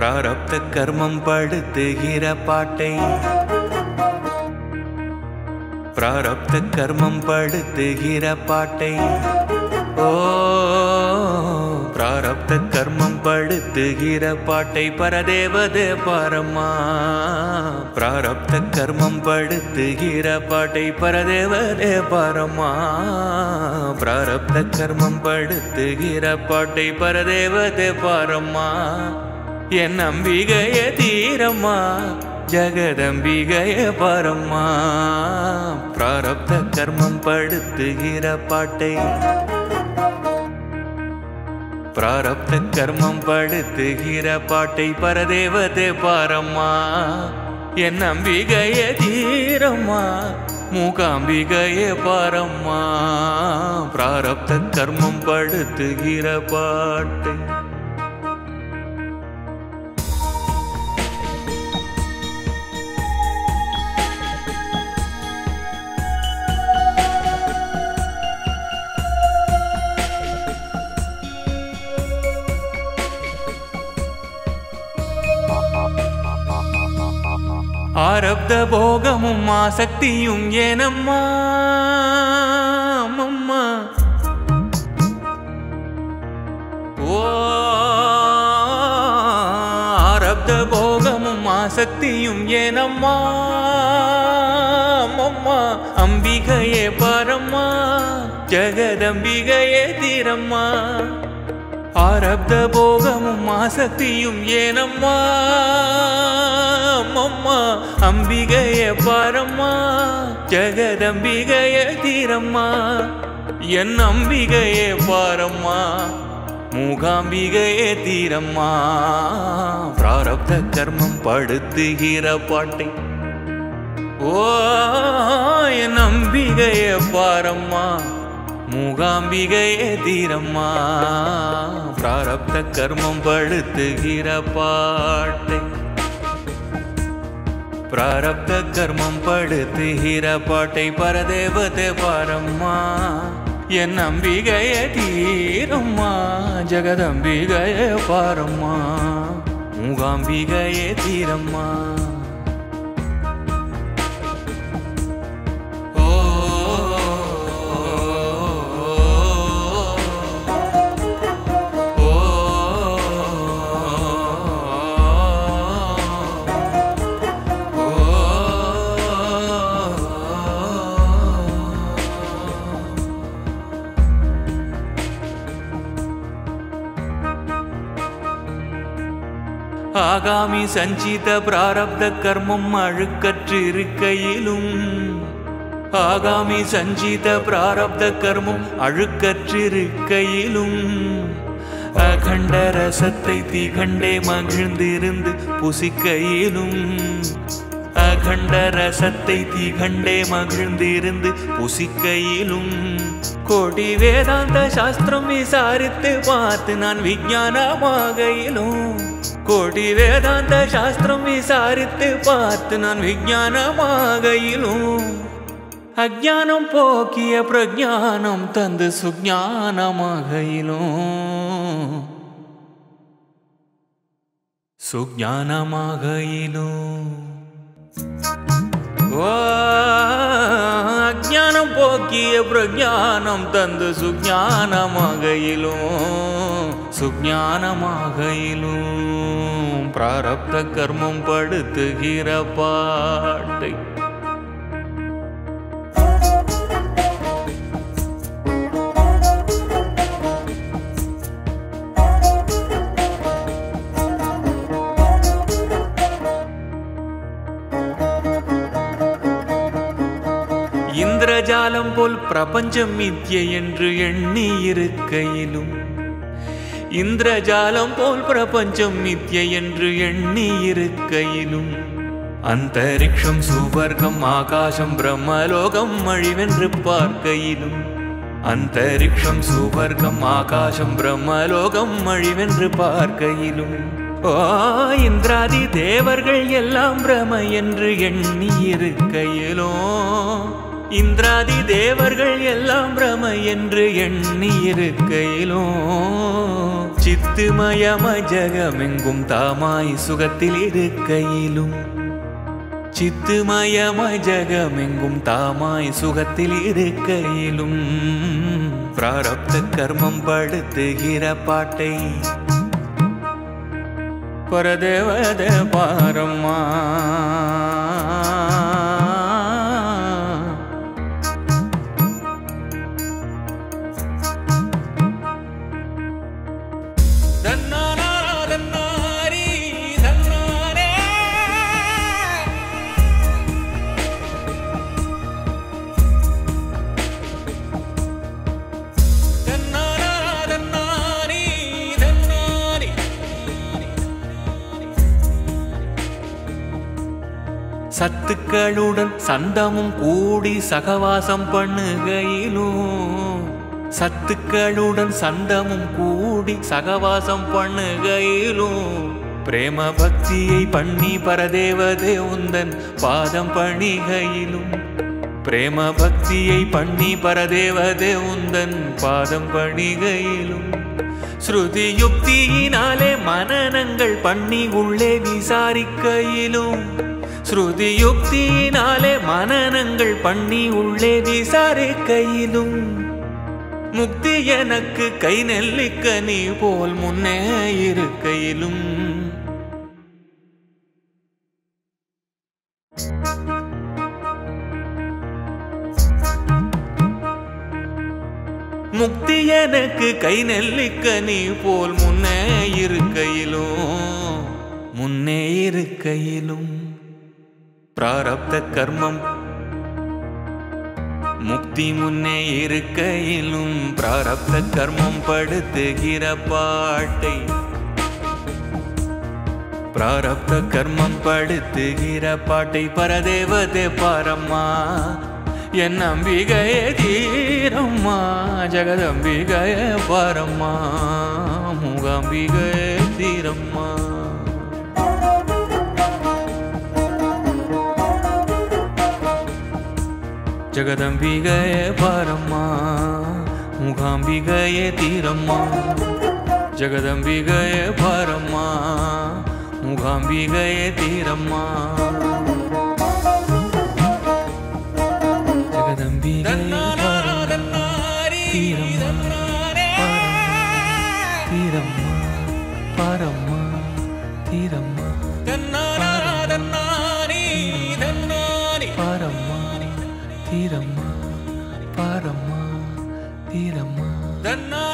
பிராரப்த கர்மம் படுத்துகிற பாட்டை பிராரப்த கர்மம் படுத்துகிற பாட்டை ஓ பிராரப்த கர்மம் படுத்துகிற பாட்டை பரதேவதே பரமா பிராரப்த கர்மம் படுத்துகிற பாட்டை பரதேவதே பரமா பிராரப்த கர்மம் படுத்துகிற பாட்டை பரதேவதே பரமா என் நம்பிகைய தீரம்மா ஜெகதம்பிகைய பரம்மா பிராரப்த கர்மம் படுத்துகிற பாட்டை பிராரப்த கர்மம் படுத்துகிற பாட்டை பரதேவதே பாரம்மா என் நம்பிகைய தீரம்மா மூகாம்பிகைய பாரம்மா பிராரப்த கர்மம் படுத்துகிற பாட்டை ஆரப்த போகமும் ஆசக்தியும் ஏனம்மா அம்மம்மா ஓ ஆரப்த போகமும் ஆசக்தியும் ஏனம்மா அம்மம்மா அம்பிகையே பரம்மா ஜெகதம்பிகையே தீரம்மா ஆரப்த போகமும் ஆசக்தியும் ஏனம்மா அம்மம்மா அம்பிகைய பாரம்மா ஜெகதம்பிகைய தீரம்மா என் அம்பிகையே பாரம்மா மூகாம்பிகையே தீரம்மா பிராரப்த கர்மம் படுத்துகிற பாட்டை ஓ என் அம்பிகைய பாரம்மா மூகாம்பிகையே தீரம்மா பிராரப்த கர்மம் படுத்துகிற பாட்டை பிராரப்த கர்மம் படுத்துகிற பாட்டை பரதேவதே பாரம்மா என் அம்பிகைய தீரம்மா ஜெகதம்பிகைய பாரம்மா மூகாம்பிகையே தீரம்மா ஓ ஆகாமி சஞ்சித பிராரப்த கர்மம் அழுக்கற்றிருக்கையிலும் ஆகாமி சஞ்சித பிராரப்த கர்மம் அழுக்கற்றிருக்கையிலும் அகண்ட ரசத்தை திகண்டே மகிழ்ந்திருந்து புசிக்கையிலும் அகண்ட ரசத்தை திகண்டே மகிழ்ந்திருந்து புசிக்கையிலும் கோடி வேதாந்த சாஸ்திரம் விசாரித்து பார்த்து நான் விஞ்ஞானமாகையிலும் கோடி வேதாந்த சாஸ்திரம் விசாரித்து பார்த்து நான் விஞ்ஞானமாகையிலும் அஜானம் போக்கிய பிரஜானம் தந்து சுஜானமாகையிலும் சுஜானமாகையிலும் ஓ அஜானம் போக்கிய பிரஜானம் தந்து சுஜானமாகையிலும் சுஜானமாகையிலும் பிராரப்த கர்மம் படுத்துகிற பாட்டை இந்திரஜாலம் போல் பிரபஞ்சம் மித்ய என்று எண்ணி இருக்கையிலும் இந்திரஜாலம் போல் பிரபஞ்சம் மித்ய என்று எண்ணி இருக்கையிலும் அந்தரிக்ஷம் சுவர்க்கம் ஆகாசம் பிரம்மலோகம் அழிவென்று பார்க்கையிலும் அந்தரிக்ஷம் சுவர்க்கம் ஆகாசம் பிரம்மலோகம் அழிவென்று பார்க்கையிலும் ஓ இந்திராதி தேவர்கள் எல்லாம் பிரம என்று எண்ணி இருக்கையிலோ இந்திராதி தேவர்கள் எல்லாம் பிரம என்று எண்ணி இருக்கையிலும் சித்துமயமாய் ஜகமெங்கும் தாமாய் சுகத்தில் இருக்கையிலும் சித்துமயமாய் ஜகமெங்கும் தாமாய் சுகத்தில் இருக்கையிலும் பிராரப்த கர்மம் படுத்துகிற பாட்டை பரதேவத பாரம்மா தன்னானா தன்னாரி தன்னானே தன்னானா தன்னாரி தன்னாரி சத்துக்களுடன் சந்தமும் கூடி சகவாசம் பண்ணுகையிலும் சத்துக்களுடன் சந்தமும் கூடி சகவாசம் பண்ணுகையிலும் பிரேம பக்தியை பண்ணி பரதேவதே உந்தன் பாதம் பணிகையிலும் பிரேம பக்தியை பண்ணி பரதேவதே உந்தன் பாதம் பணிகையிலும் ஸ்ருதி யுக்தியினாலே மனநங்கள் பண்ணி உள்ளே விசாரிக்கையிலும் ஸ்ருதி யுக்தியினாலே மனநங்கள் பண்ணி உள்ளே விசாரிக்கையிலும் முக்தி எனக்கு கை நெல்லிக்க நீ போல் முன்னே இருக்கையிலும் முக்தி எனக்கு கை நெல்லிக்க நீ போல் முன்னே இருக்கையிலும் முன்னே இருக்கையிலும் பிராரப்த கர்மம் முக்தி முன்னே இருக்கையிலும் பிராரப்த கர்மம் படுத்துகிற பாட்டை பிராரப்த கர்மம் படுத்துகிற பாட்டை பரதேவதே பாரம்மா என் அம்பிகையே தீரம்மா ஜெகதம்பிகையே பாரம்மா மூகாம்பிகையே தீரம்மா ஜெகதம்பிகையே பாரம்மா மூகாம்பிகையே தீரம்மா ஜெகதம்பிகையே பாரம்மா மூகாம்பிகையே தீரம்மா ஜெகதம்பிகையே பாரம்மா தீரம்மா தீரம்மா பாரம்மா தீரம்மா பாரம்மா தீரம்மா பாரம்மா தீரம்மா